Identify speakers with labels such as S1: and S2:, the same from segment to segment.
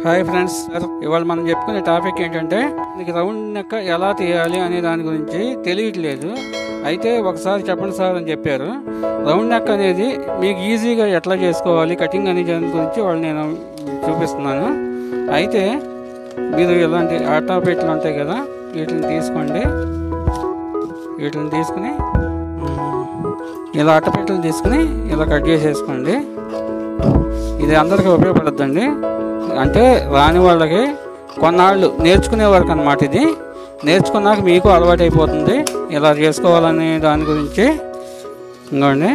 S1: hi friends ఇవాళ మనం చెప్పుకునే టాపిక్ ఏంటంటే మీకు రౌండ్ నెక్క ఎలా తీయాలి అనే దాని గురించి తెలియట్లేదు అయితే ఒకసారి చెప్పండి సార్ అని చెప్పారు రౌండ్ నెక్ అనేది మీకు ఈజీగా ఎట్లా చేసుకోవాలి కటింగ్ అనే దాని గురించి వాళ్ళు నేను చూపిస్తున్నాను అయితే మీరు ఇలాంటి ఆటా పెట్లు ఉంటాయి కదా వీటిని తీసుకోండి వీటిని తీసుకుని ఇలా అట్టపెట్టెలు తీసుకుని ఇలా కట్ చేసేసుకోండి ఇది అందరికీ ఉపయోగపడుద్దండి అంటే రాని వాళ్ళకి కొన్నాళ్ళు నేర్చుకునే వరకు అనమాట ఇది నేర్చుకున్నాక మీకు అలవాటు అయిపోతుంది ఇలా చేసుకోవాలనే దాని గురించి ఇంకోండి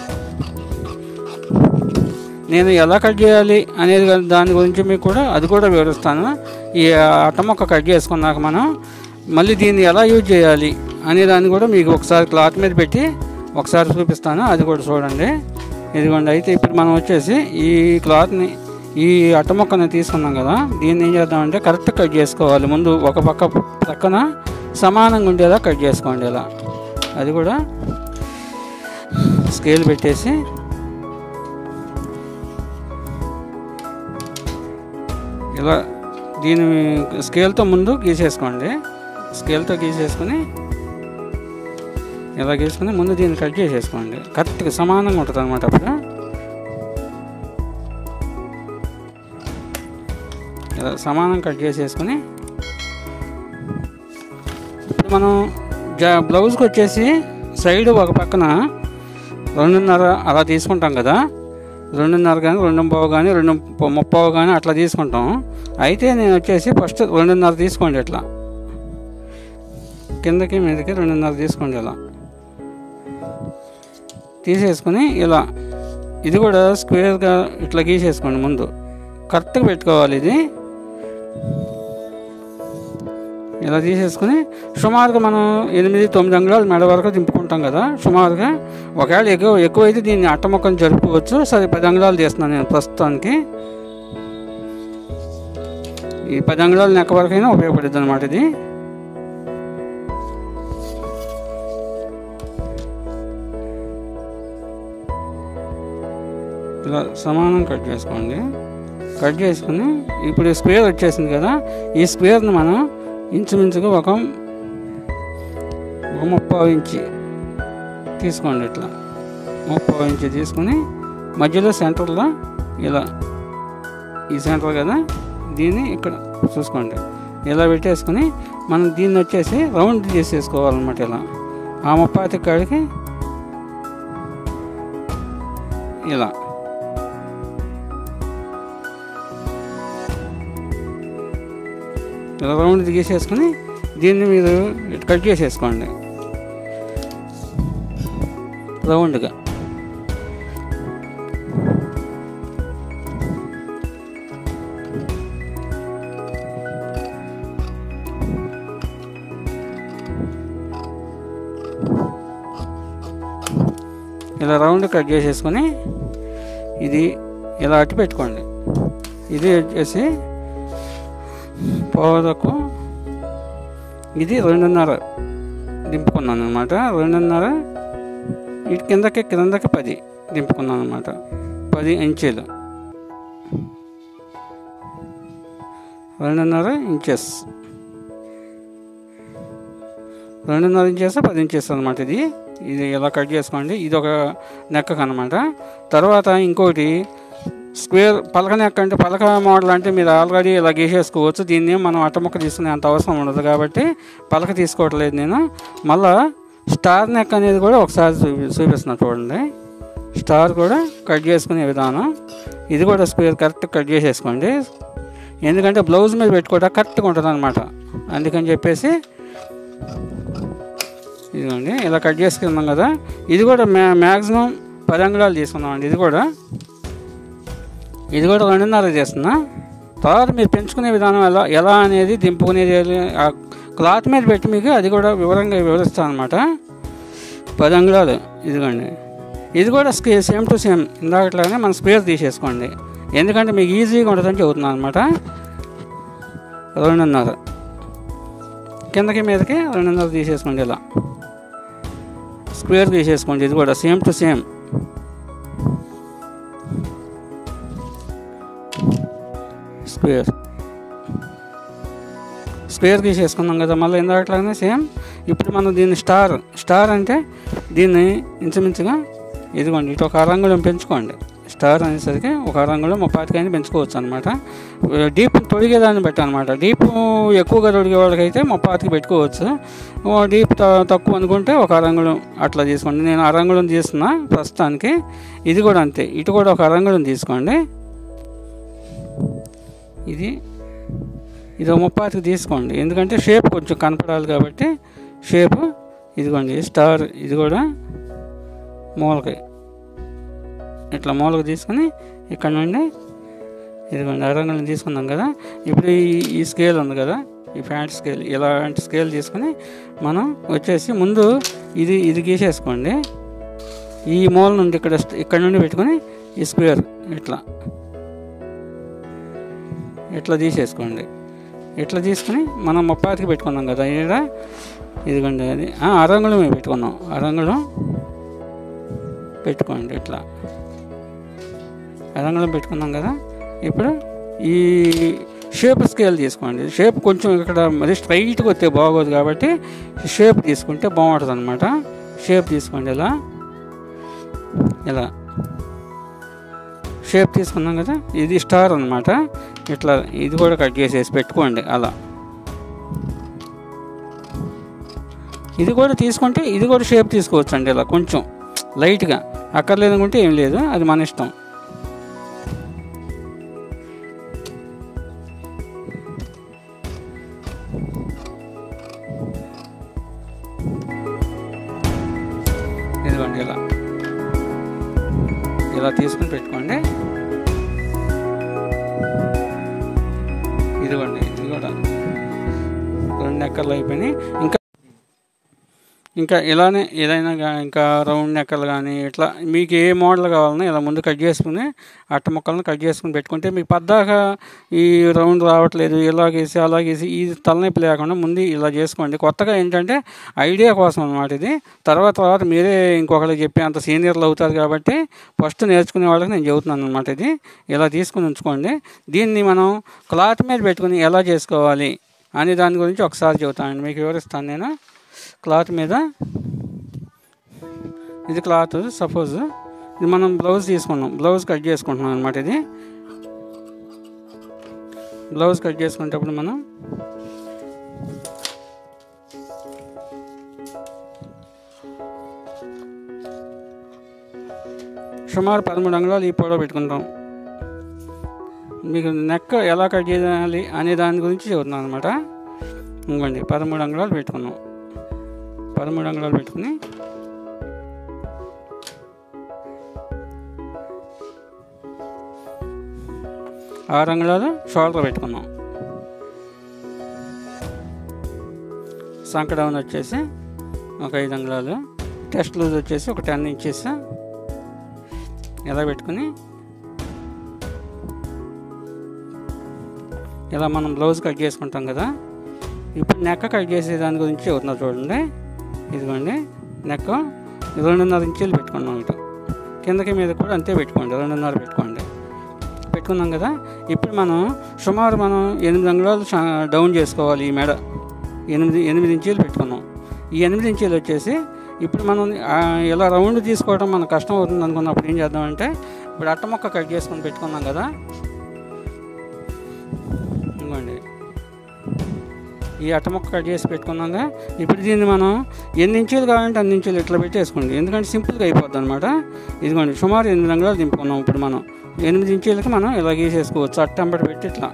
S1: నేను ఎలా కట్ చేయాలి అనేది గా- దాని గురించి మీకు కూడా అది కూడా వివరిస్తాను ఈ అట్ట మొక్క కట్ చేసుకున్నాక మనం మళ్ళీ దీన్ని ఎలా యూజ్ చేయాలి అనే దాన్ని కూడా మీకు ఒకసారి క్లాత్ మీద పెట్టి ఒకసారి చూపిస్తాను అది కూడా చూడండి ఇదిగోండి అయితే ఇప్పుడు మనం వచ్చేసి ఈ క్లాత్ని ఈ అట్ట మొక్కని తీసుకున్నాం కదా దీన్ని ఏం చేద్దామంటే కరెక్ట్ కట్ చేసుకోవాలి ముందు ఒక పక్క పక్కన సమానంగా ఉండేలా కట్ చేసుకోండి ఇలా అది కూడా స్కేల్ పెట్టేసి ఇలా దీని స్కేల్తో ముందు గీసేసుకోండి స్కేల్తో గీసేసుకొని ఇలా గీసుకుని ముందు దీన్ని కట్ చేసేసుకోండి కరెక్ట్గా సమానంగా ఉంటుంది అనమాట అప్పుడు ఇలా సమానం కట్ చేసేసుకొని ఇప్పుడు మనం జా బ్లౌజ్కి వచ్చేసి సైడ్ ఒక పక్కన రెండున్నర అలా తీసుకుంటాం కదా రెండున్నర కానీ రెండు పావు కానీ రెండు ప- ముప్పావు కానీ అట్లా తీసుకుంటాం అయితే నేను వచ్చేసి ఫస్ట్ రెండున్నర తీసుకోండి ఇట్లా కిందకి మీదకి రెండున్నర తీసుకోండి ఇలా తీసేసుకొని ఇలా ఇది కూడా స్క్వేర్గా ఇట్లా గీసేసుకోండి ముందు కరెక్ట్గా పెట్టుకోవాలి ఇది ఇలా తీసేసుకుని సుమారుగా మనం ఎనిమిది తొమ్మిది అంగుళాలు మెడ వరకు దింపుకుంటాం కదా సుమారుగా ఒకవేళ ఎక్కువ ఎక్కువైతే దీన్ని అట్ట మొక్కను జరుపుకోవచ్చు సరే పది అంగుళాలు తీస్తున్నాను నేను ప్రస్తుతానికి ఈ పది అంగుళాలు నెక్క వరకైనా ఉపయోగపడుద్ది అనమాట ఇది ఇలా సమానం కట్ చేసుకోండి కట్ చేసుకుని ఇప్పుడు ఈ స్క్వేర్ వచ్చేసింది కదా ఈ స్క్వేర్ని మనం ఇంచుమించుగా ఒక ఒక ముప్పావు ఇంచి తీసుకోండి ఇట్లా ముప్పావు ఇంచి తీసుకుని మధ్యలో సెంటర్లో ఇలా ఈ సెంటర్ కదా దీన్ని ఇక్కడ చూసుకోండి ఇలా పెట్టేసుకుని మనం దీన్ని వచ్చేసి రౌండ్ చేసేసుకోవాలన్నమాట ఇలా ఆ ముప్పాతి కాడికి ఇలా ఇలా రౌండ్ గీసేసుకుని దీన్ని మీరు ఇటు కట్ చేసేసుకోండి రౌండ్గా ఇలా రౌండ్ కట్ చేసేసుకొని ఇది ఇలా అట్టి పెట్టుకోండి ఇది వచ్చేసి పోదకు ఇది రెండున్నర దింపుకున్నాను అనమాట రెండున్నర ఇటు కిందకి కిందకి పది దింపుకున్నాను అనమాట పది ఇంచీలు రెండున్నర ఇంచెస్ రెండున్నర ఇంచెస్ పది ఇంచెస్ అనమాట ఇది ఇది ఇలా కట్ చేసుకోండి ఇది ఒక నెక్కకు అనమాట తర్వాత ఇంకోటి స్క్వేర్ పలక నెక్ అంటే పలక మోడల్ అంటే మీరు ఆల్రెడీ ఇలా గీసేసుకోవచ్చు దీన్ని మనం అట్టముక్క తీసుకునే అంత అవసరం ఉండదు కాబట్టి పలక తీసుకోవట్లేదు నేను మళ్ళా స్టార్ నెక్ అనేది కూడా ఒకసారి చూపి చూపిస్తున్నా చూడండి స్టార్ కూడా కట్ చేసుకునే విధానం ఇది కూడా స్క్వేర్ కరెక్ట్ కట్ చేసేసుకోండి ఎందుకంటే బ్లౌజ్ మీద పెట్టుకోవడం కరెక్ట్గా ఉంటుంది అనమాట అందుకని చెప్పేసి ఇదిగోండి ఇలా కట్ చేసుకున్నాం కదా ఇది కూడా మ్యా మ్యాక్సిమం పది అంగుళాలు తీసుకున్నామండి ఇది కూడా ఇది కూడా రెండున్నర చేస్తున్నా తర్వాత మీరు పెంచుకునే విధానం ఎలా ఎలా అనేది దింపుకునేది ఎలా- ఆ క్లాత్ మీద పెట్టి మీకు అది కూడా వివరంగా వివరిస్తాను అనమాట పది అంగుళాలు ఇదిగోండి ఇది కూడా స్కే సేమ్ టు సేమ్ ఇందాకట్లానే మనం స్క్వేర్ తీసేసుకోండి ఎందుకంటే మీకు ఈజీగా ఉంటుందని చెబుతున్నాను అనమాట రెండున్నర కిందకి మీదకి రెండున్నర తీసేసుకోండి ఇలా స్క్వేర్ తీసేసుకోండి ఇది కూడా same to same square square గీసేసుకున్నాం కదా మళ్ళీ ఇందాకట్లాగానే సేమ్ ఇప్పుడు మనం దీన్ని స్టార్ స్టార్ అంటే దీన్ని ఇంచుమించుగా ఇదిగోండి ఇటు ఒక అరంగుళం పెంచుకోండి స్టార్ అనేసరికి ఒక అరంగుళం ముప్పాతికైనా పెంచుకోవచ్చు అనమాట డీప్ తొడిగేదాన్ని బట్టి అనమాట డీప్ ఎక్కువగా తొడిగే వాళ్ళకైతే ముప్పాతికి పెట్టుకోవచ్చు ఓ డీప్ త- తక్కువ అనుకుంటే ఒక అరంగుళం అట్లా తీసుకోండి నేను అరంగుళం తీస్తున్నా ప్రస్తుతానికి ఇది కూడా అంతే ఇటు కూడా ఒక అరంగుళం తీసుకోండి ఇది ఇది ఒక ముప్పాతికి తీసుకోండి ఎందుకంటే షేప్ కొంచెం కనపడాలి కాబట్టి షేప్ ఇదిగోండి స్టార్ ఇది కూడా మూలకి ఇట్లా మూలకి తీసుకొని ఇక్కడ నుండి ఇదిగోండి అరంగుళం తీసుకున్నాం కదా ఇప్పుడు ఈ ఈ స్కేల్ ఉంది కదా ఈ ప్యాంట్ స్కేల్ ఇలాంటి స్కేల్ తీసుకొని మనం వచ్చేసి ముందు ఇది ఇది గీసేసుకోండి ఈ మూల నుండి ఇక్కడ ఇక్కడ నుండి పెట్టుకొని ఈ స్క్వేర్ ఇట్లా ఇట్లా తీసేసుకోండి ఇట్లా తీసుకుని మనం ముప్పాతికి పెట్టుకున్నాం కదా ఇక్కడ ఇదిగోండి అది ఆ, అరంగుళమే పెట్టుకున్నాం అరంగుళం పెట్టుకోండి ఇట్లా అరంగుళం పెట్టుకున్నాం కదా ఇప్పుడు ఈ షేప్ స్కేల్ తీసుకోండి షేప్ కొంచెం ఇక్కడ మరి స్ట్రైట్గా వస్తే బాగోదు కాబట్టి షేప్ తీసుకుంటే బాగుంటుంది అనమాట షేప్ తీసుకోండి ఇలా ఇలా షేప్ తీసుకున్నాం కదా ఇది స్టార్ అనమాట ఇట్లా ఇది కూడా కట్ చేసేసి పెట్టుకోండి అలా ఇది కూడా తీసుకుంటే ఇది కూడా షేప్ తీసుకోవచ్చు అండి ఇలా కొంచెం లైట్గా అక్కర్లేదు అనుకుంటే ఏం లేదు అది మన ఇష్టం ఇదిగోండి ఇలా ఇలా తీసుకుని పెట్టుకోండి ఇదిగోండి ఇది కూడా రెండు నెక్కలు అయిపోయినాయి ఇంకా ఇంకా ఇలానే ఏదైనా గా- ఇంకా రౌండ్ నెక్కలు కానీ ఇట్లా మీకు ఏ మోడల్ కావాలన్నా ఇలా ముందు కట్ చేసుకుని అట్ట ముక్కలను కట్ చేసుకుని పెట్టుకుంటే మీకు పద్దాక ఈ రౌండ్ రావట్లేదు ఇలాగేసి అలాగేసి ఈ తలనొప్పి లేకుండా ముందు ఇలా చేసుకోండి కొత్తగా ఏంటంటే ఐడియా కోసం అనమాట ఇది తర్వాత తర్వాత మీరే ఇంకొకరికి చెప్పి అంత సీనియర్లు అవుతారు కాబట్టి ఫస్ట్ నేర్చుకునే వాళ్ళకి నేను చెబుతున్నాను అనమాట ఇది ఇలా తీసుకుని ఉంచుకోండి దీన్ని మనం క్లాత్ మీద పెట్టుకుని ఎలా చేసుకోవాలి అనే దాని గురించి ఒకసారి చెబుతానండి మీకు వివరిస్తాను నేను క్లాత్ మీద ఇది క్లాత్ సపోజ్ ఇది మనం బ్లౌజ్ తీసుకున్నాం బ్లౌజ్ కట్ చేసుకుంటున్నాం అనమాట ఇది బ్లౌజ్ కట్ చేసుకునేటప్పుడు మనం సుమారు పదమూడు అంగుళాలు ఈ పొడవు పెట్టుకుంటాం మీకు నెక్ ఎలా కట్ చేయాలి అనే దాని గురించి చెబుతున్నాను అనమాట ఇంకోండి పదమూడు అంగుళాలు పెట్టుకున్నాం పదమూడు అంగుళాలు పెట్టుకుని ఆరు అంగుళాలు షోల్డర్ పెట్టుకున్నాం సంక డౌన్ వచ్చేసి ఒక ఐదు అంగుళాలు టెస్ట్ లూజ్ వచ్చేసి ఒక టెన్ ఇంచెస్ ఇలా పెట్టుకుని ఇలా మనం బ్లౌజ్ కట్ చేసుకుంటాం కదా ఇప్పుడు నెక్క కట్ చేసే దాని గురించి చెబుతున్నా చూడండి ఇదిగోండి నెక్క రెండున్నర ఇంచీలు పెట్టుకున్నాం ఇటు కిందకి మీద కూడా అంతే పెట్టుకోండి రెండున్నర పెట్టుకోండి పెట్టుకున్నాం కదా ఇప్పుడు మనం సుమారు మనం ఎనిమిది అంగుళాలు షా- డౌన్ చేసుకోవాలి ఈ మెడ ఎనిమిది ఎనిమిది ఇంచీలు పెట్టుకున్నాం ఈ ఎనిమిది ఇంచీలు వచ్చేసి ఇప్పుడు మనం ఆ, ఇలా రౌండ్ తీసుకోవడం మనకు కష్టం అవుతుంది అనుకున్నప్పుడు ఏం చేద్దామంటే ఇప్పుడు అట్ట మొక్క కట్ చేసుకొని పెట్టుకున్నాం కదా ఇదిగోండి ఈ అట్ట ముక్క కట్ చేసి పెట్టుకున్నాక ఇప్పుడు దీన్ని మనం ఎన్ని ఇంచులు కావాలంటే అన్ని ఇంచులు ఇట్లా పెట్టేసుకోండి ఎందుకంటే సింపుల్గా అయిపోద్ది అనమాట ఇదిగోండి సుమారు ఎనిమిది అంగుళాలు దింపుకున్నాం ఇప్పుడు మనం ఎనిమిది ఇంచులకి మనం ఇలా గీసేసుకోవచ్చు అట్టంబడి పెట్టి ఇట్లా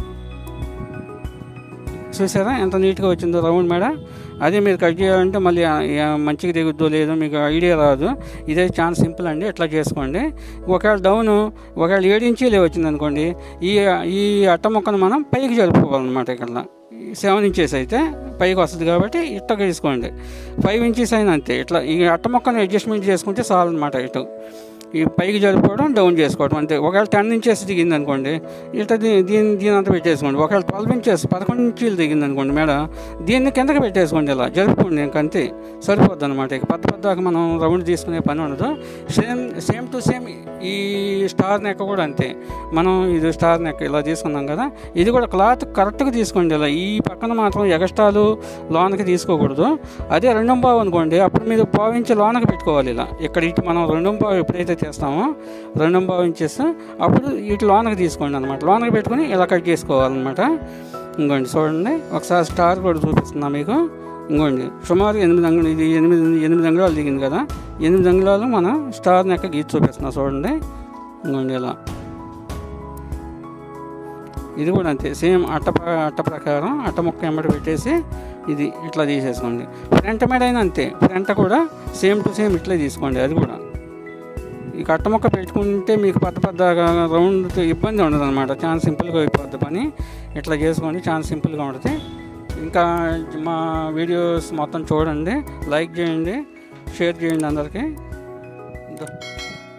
S1: చూసారా ఎంత నీట్గా వచ్చిందో రౌండ్ మేడ అదే మీరు కట్ చేయాలంటే మళ్ళీ ఆ- ఆ మంచిగా దిగుద్దో లేదో మీకు ఐడియా రాదు ఇదే చాలా సింపుల్ అండి ఇట్లా చేసుకోండి ఒకవేళ డౌన్ ఒకవేళ ఏడు ఇంచీలే వచ్చింది అనుకోండి ఈ ఈ అట్ట మొక్కను మనం పైకి జరుపుకోవాలన్నమాట ఇక్కడ సెవెన్ ఇంచెస్ అయితే పైకి వస్తుంది కాబట్టి ఇట్లా తీసుకోండి ఫైవ్ ఇంచెస్ అయినా అంతే ఇట్లా ఈ అట్ట మొక్కను అడ్జస్ట్మెంట్ చేసుకుంటే చాలన్నమాట ఇటు ఈ పైకి జరుపుకోవడం డౌన్ చేసుకోవడం అంతే ఒకవేళ టెన్ ఇంచెస్ దిగింది అనుకోండి ఇట్లా దీ- దీని దీని అంతా పెట్టేసుకోండి ఒకవేళ ట్వెల్వ్ ఇంచెస్ పదకొండు ఇంచీలు దిగింది అనుకోండి మేడ దీన్ని కిందకి పెట్టేసుకోండి ఇలా జరుపుకోండి ఇంక అంతే సరిపోద్ది అనమాట ఇక పెద్ద పెద్దగా మనం రౌండ్ తీసుకునే పని ఉండదు సేమ్ సేమ్ టు సేమ్ ఈ స్టార్ నెక్ కూడా అంతే మనం ఇది స్టార్ నెక్ ఇలా తీసుకున్నాం కదా ఇది కూడా క్లాత్ కరెక్ట్గా తీసుకోండి ఇలా ఈ పక్కన మాత్రం ఎగస్ట్రాలు లోనకి తీసుకోకూడదు అదే రెండో పావు అనుకోండి అప్పుడు మీరు పావు ఇంచి లోనకి పెట్టుకోవాలి ఇలా ఇక్కడ ఇటు మనం రెండో పావు ఎప్పుడైతే చేస్తామో రెండో పావు ఇంచెస్ అప్పుడు ఇటు లోనకి తీసుకోండి అనమాట లోనకి పెట్టుకొని ఇలా కట్ చేసుకోవాలన్నమాట ఇంకోండి చూడండి ఒకసారి స్టార్ కూడా చూపిస్తున్నా మీకు ఇంకోండి సుమారు ఎనిమిది అంగుళాలు ఇది ఎనిమిది ఎనిమిది అంగుళాలు దిగింది కదా ఎనిమిది అంగుళాలు మనం స్టార్ నెక్క గీసి చూపిస్తున్నా చూడండి ఇంకోండి ఇలా ఇది కూడా అంతే సేమ్ అట్ట ప్ర- అట్ట ప్రకారం అట్ట ముక్క ఎమ్మటి పెట్టేసి ఇది ఇట్లా తీసేసుకోండి ఫ్రంట్ మీద అయినా అంతే ఫ్రంట్ కూడా సేమ్ టు సేమ్ ఇట్లే తీసుకోండి అది కూడా ఈ కట్ట మొక్క పెట్టుకుంటే మీకు పెద్ద పెద్ద రౌండ్ ఇబ్బంది ఉండదు అనమాట చాలా సింపుల్గా అయిపోద్ది పని ఇట్లా చేసుకోండి చాలా సింపుల్గా ఉంటుంది ఇంకా మా వీడియోస్ మొత్తం చూడండి లైక్ చేయండి షేర్ చేయండి అందరికీ ఇంకా